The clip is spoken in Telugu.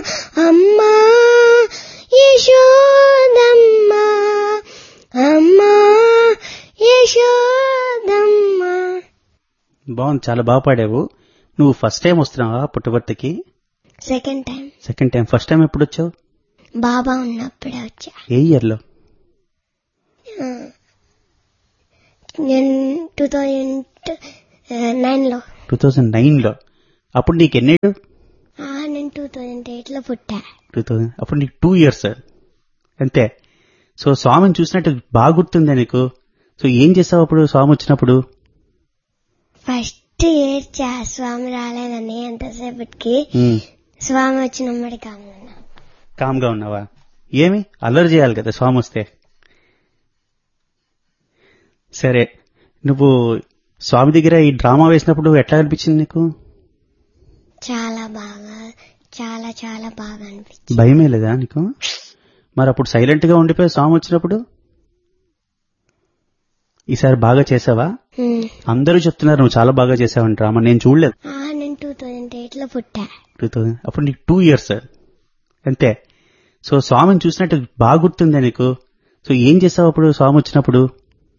అమ్మా యశోదమ్మ అమ్మా యశోదమ్మ బాగుంది చాలా బాగా పాడావు నువ్వు ఫస్ట్ టైం వస్తున్నావా పుట్టబర్తికి second time second time first time ఎప్పుడు వచ్చావు బాబా ఉన్నప్పుడే వచ్చా ఏ ఇయర్లో నేను టూ థౌజండ్ నైన్లో టూ థౌజండ్ నైన్లో అప్పుడు నీకు ఎన్నేడు నేను టూ థౌజండ్ ఎయిట్లో పుట్టా టూ థౌజండ్ అప్పుడు నీకు టూ ఇయర్స్ అంతే సో స్వామిని చూసినట్టు బాగా గుర్తుందా నీకు సో ఏం చేసావు అప్పుడు స్వామి వచ్చినప్పుడు ఫస్ట్ ఏడ్చా స్వామి రాలేదని ఎంతసేపటికి ఉమ్, స్వామి వచ్చినమ్మడి కామన్నా కామ్గా ఉన్నావా ఏమి అల్లరి చేయాలి కదా స్వామి వస్తే సరే నువ్వు స్వామి దగ్గర ఈ డ్రామా వేసినప్పుడు ఎట్లా అనిపించింది నీకు చాలా బాగా చాలా చాలా బాగా అనిపించింది భయమే లేదా నీకు మరి అప్పుడు సైలెంట్ గా ఉండిపోయి స్వామి వచ్చినప్పుడు ఈసారి బాగా చేసావా ఉమ్. అందరూ చెప్తున్నారు నువ్వు చాలా బాగా చేసావని డ్రామా నేను చూడలేదు ఆ, నేను టూ థౌజండ్ ఎయిట్లో పుట్టా టూ థౌజండ్ అప్పుడు నీకు టూ ఇయర్స్ అంతే సో స్వామిని చూసినట్టు బాగా గుర్తుందా నీకు సో ఏం చేసావు అప్పుడు స్వామి వచ్చినప్పుడు